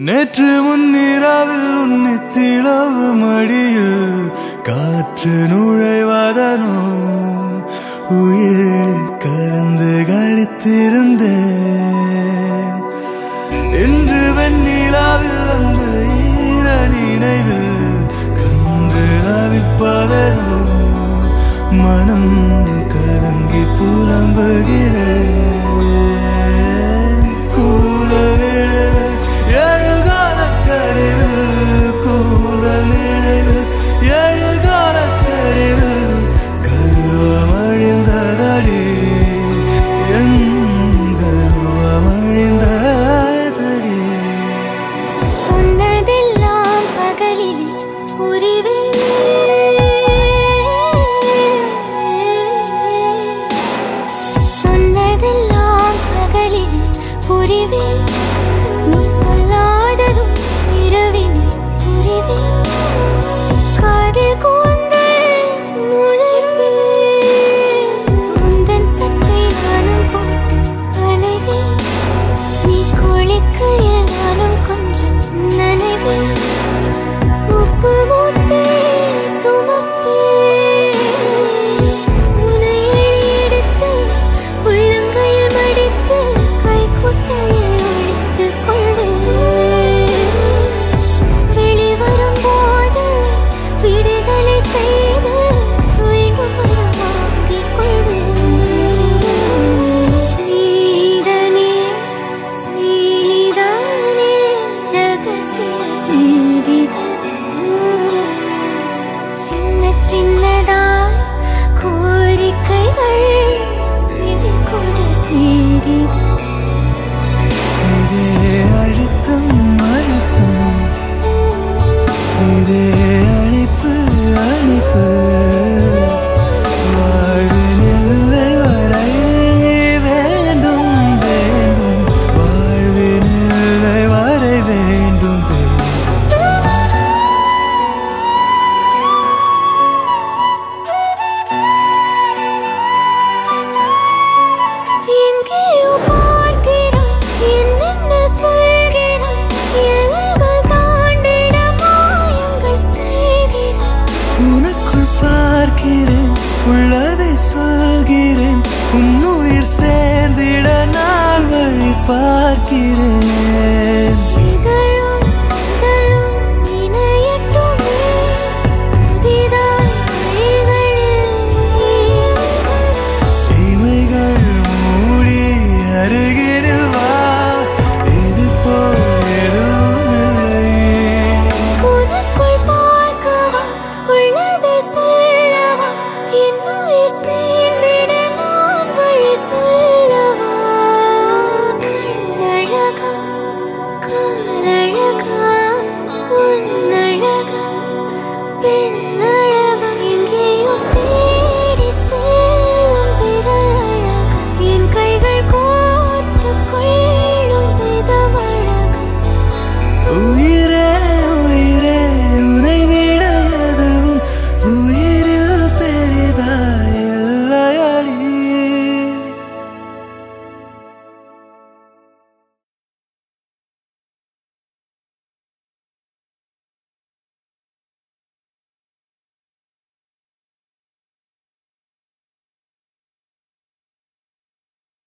நேற்று முன்னிரவில் உன்னித்திலவு மடியில் காற்று நுழைவதனோ உயிர் கலந்து கழித்திருந்தேன் இன்று வெண்ணிலாவில் அந்த ஈர நினைவில் கன்று அவிப்பதனோ மனம் கலங்கி புலம்புகிறேன் கூதலில் எழுகாலச் சரிவில் கூதலில் எழுகாலச் சரிவில் கருவமழிந்ததடி என் கருவமழிந்ததடி சொன்னதெல்லாம் பகலில் புரிவே சொன்னதெல்லாம் பகலில் புரிவே நீ சொல்லாததும் இரவினில் புரிவே காதில் கூந்தல் நுழைவே உந்தன் சட்டை நானும் போட்டு அலைவேன் நீ குளிக்கையில் நானும் கொஞ்சம் நனைவேன் உப்பு மூட்டை சுமப்பேன் உனை எடுத்து உள்ளங்கையில் மடித்து கைக்குட்டையில் ஒழித்துக் கொள்வேன் வெளிவரும்போது விடுதலை செய்து மீண்டும் வரம் வாங்கிக் கொள்வேன் ஸ்நேகிதனே ஸ்நேகிதனே ரகசிய ஸ்நேகிதனே சின்ன சின்னதாய் கோரிக்கைகள் செவி கொடு ஸ்நேகிதனே இதே அழுத்தம் அழுத்தம் இதே அழைப்பு அழைப்பு வாழ்வின் எல்லை வரை வேண்டும் வேண்டும் வாழ்வின் எல்லை வரை வேண்டும் வேண்டும் எங்கேயோ பார்க்கிறாய் என்னென்ன சொல்கிறாய் எல்லைகள் தாண்டிட மாயங்கள் செய்கிறாய் உனக்குள் பார்க்கிறேன் உள்ளதை சொல்கிறேன் உன்னுயிர் சேர்ந்திட நாள் வழி பார்க்கிறேன்